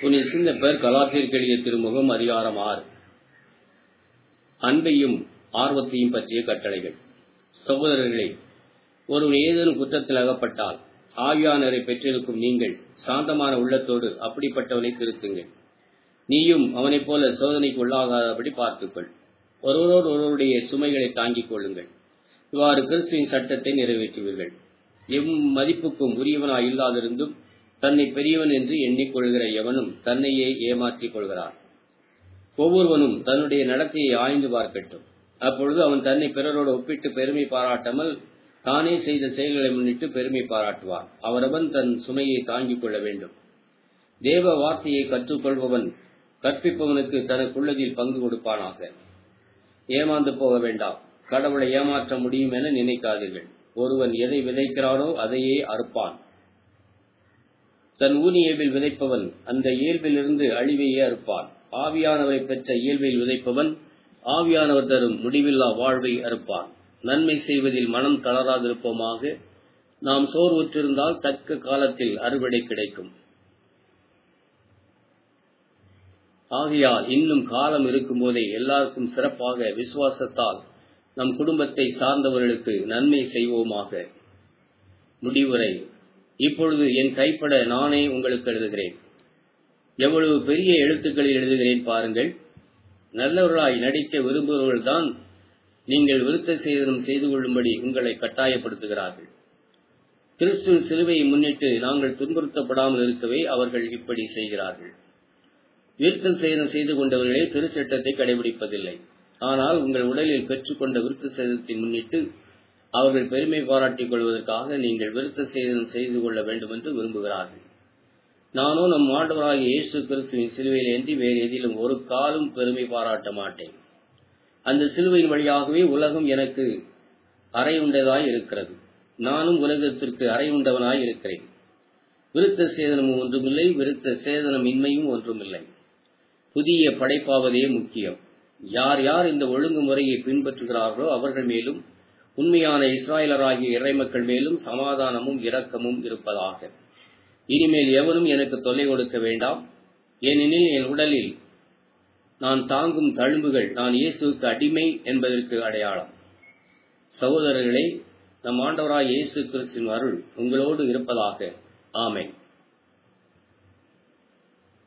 உன்னை சிந்தப்பர் கலாத்திற்கு எழுதிய திருமுகம் அதிகாரம் ஆறு அன்பையும் ஆர்வத்தையும் பற்றிய கட்டளைகள் சகோதரர்களே ஒருவன் ஏதேனும் குற்றத்தில் அகப்பட்டால் ஆவியானரை பெற்றிருக்கும் நீங்கள் சாந்தமான உள்ளத்தோடு அப்படிப்பட்டவனை திருத்துங்கள் நீயும் அவனைப் போல சோதனைக்கு உள்ளாகாதபடி பார்த்துக்கொள் ஒருவரோடு ஒருவருடைய சுமைகளை தாங்கிக் கொள்ளுங்கள் இவ்வாறு கிறிஸ்துவின் சட்டத்தை நிறைவேற்றுவீர்கள் எம் மதிப்புக்கும் உரியவனாய் இல்லாதிருந்தும் தன்னை பெரியவன் என்று எண்ணிக்கொள்கிற எவனும் தன்னையே ஏமாற்றிக் கொள்கிறான் ஒவ்வொருவனும் தன்னுடைய நடத்தையை ஆய்ந்து பார்க்கட்டும் அப்பொழுது அவன் தன்னை பிறரோடு ஒப்பிட்டு பெருமை பாராட்டாமல் தானே செய்த செயல்களை முன்னிட்டு பெருமை பாராட்டுவான் அவரவன் தன் சுமையை தாங்கிக் கொள்ள வேண்டும் தேவ வார்த்தையை கற்றுக்கொள்பவன் கற்பிப்பவனுக்கு தனக்குள்ளதில் பங்கு கொடுப்பானாக ஏமாந்து போக வேண்டாம் கடவுளை ஏமாற்ற முடியும் என நினைக்காதீர்கள் ஒருவன் எதை விதைக்கிறானோ அதையே அறுப்பான் தன் ஊனியவில் விதைப்பவன் அந்த இயல்பிலிருந்து அழிவையே அறுப்பான் ஆவியானவரை பெற்ற இயல்பில் விதைப்பவன் ஆவியானவர் தரும் முடிவில்லா வாழ்வை அறுப்பான் நன்மை செய்வதில் மனம் தளராதிருப்போமாக நாம் சோர்வுற்றிருந்தால் தக்க காலத்தில் அறுவடை கிடைக்கும் ஆகையால் இன்னும் காலம் இருக்கும்போதே எல்லாருக்கும் சிறப்பாக விசுவாசத்தால் நம் குடும்பத்தை சார்ந்தவர்களுக்கு நன்மை செய்வோமாக முடிவுரை இப்பொழுது என் கைப்பட நானே உங்களுக்கு எழுதுகிறேன் எவ்வளவு பெரிய எழுத்துக்களில் எழுதுகிறேன் பாருங்கள் நல்லவர்களாய் நடிக்க விரும்புபவர்கள்தான் நீங்கள் விருத்த சேதனம் செய்து கொள்ளும்படி உங்களை கட்டாயப்படுத்துகிறார்கள் கிறிஸ்துவின் சிலுவையை முன்னிட்டு நாங்கள் துன்புறுத்தப்படாமல் இருக்கவே அவர்கள் இப்படி செய்கிறார்கள் விருத்த சேதனம் செய்து கொண்டவர்களே திருச்சட்டத்தை கடைபிடிப்பதில்லை ஆனால் உங்கள் உடலில் பெற்றுக்கொண்ட விருத்த சேதத்தை முன்னிட்டு அவர்கள் பெருமை பாராட்டிக் கொள்வதற்காக நீங்கள் விருத்த சேதனம் செய்து கொள்ள வேண்டும் என்று விரும்புகிறார்கள் நானோ நம் ஆண்டவராகிய இயேசு கிறிஸ்துவின் சிலுவையில் என்று வேறு எதிலும் ஒரு காலும் பெருமை பாராட்ட மாட்டேன் அந்த சிலுவையின் வழியாகவே உலகம் எனக்கு அறை உண்டதாய் இருக்கிறது நானும் உலகத்திற்கு அறை உண்டவனாய் இருக்கிறேன் விருத்த சேதனமும் ஒன்றுமில்லை விருத்த சேதனம் இன்மையும் ஒன்றுமில்லை புதிய படைப்பாவதே முக்கியம் யார் யார் இந்த ஒழுங்குமுறையை பின்பற்றுகிறார்களோ அவர்கள் மேலும் உண்மையான இஸ்ராயலராகிய இறைமக்கள் மேலும் சமாதானமும் இரக்கமும் இருப்பதாக இனிமேல் எவரும் எனக்கு தொல்லை கொடுக்க வேண்டாம் ஏனெனில் என் உடலில் நான் தாங்கும் தழும்புகள் நான் இயேசுக்கு அடிமை என்பதற்கு அடையாளம் சகோதரர்களே நம் ஆண்டவராய் இயேசு கிறிஸ்துவின் அருள் உங்களோடு இருப்பதாக ஆமென்